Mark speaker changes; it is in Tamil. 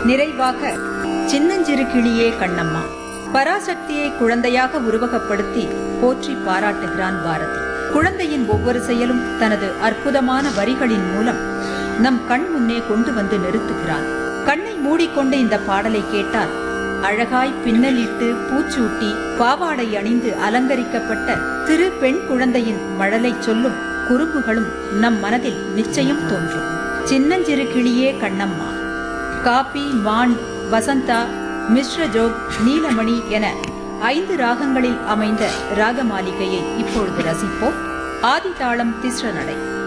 Speaker 1: நிறைவாக சின்னஞ்சிறு கிளியே கண்ணம்மா பராசக்தியை குழந்தையாக உருவகப்படுத்தி போற்றி பாராட்டுகிறான் பாரதி குழந்தையின் ஒவ்வொரு செயலும் தனது அற்புதமான வரிகளின் மூலம் நம் கண் முன்னே கொண்டு வந்து நிறுத்துகிறான் கண்ணை மூடிக்கொண்டு இந்த பாடலை கேட்டால் அழகாய் பின்னலிட்டு பூச்சூட்டி பாவாடை அணிந்து அலங்கரிக்கப்பட்ட திரு பெண் குழந்தையின் மழலை சொல்லும் குறும்புகளும் நம் மனதில் நிச்சயம் தோன்றும் சின்னஞ்சிறு கிளியே கண்ணம்மா காபி வாணி வசந்தா மிஸ்ர ஜோக் நீலமணி என ஐந்து ராகங்களில் அமைந்த ராகமாலிகையை இப்பொழுது ரசிப்போம் ஆதி தாளம் திஸ்ர நடை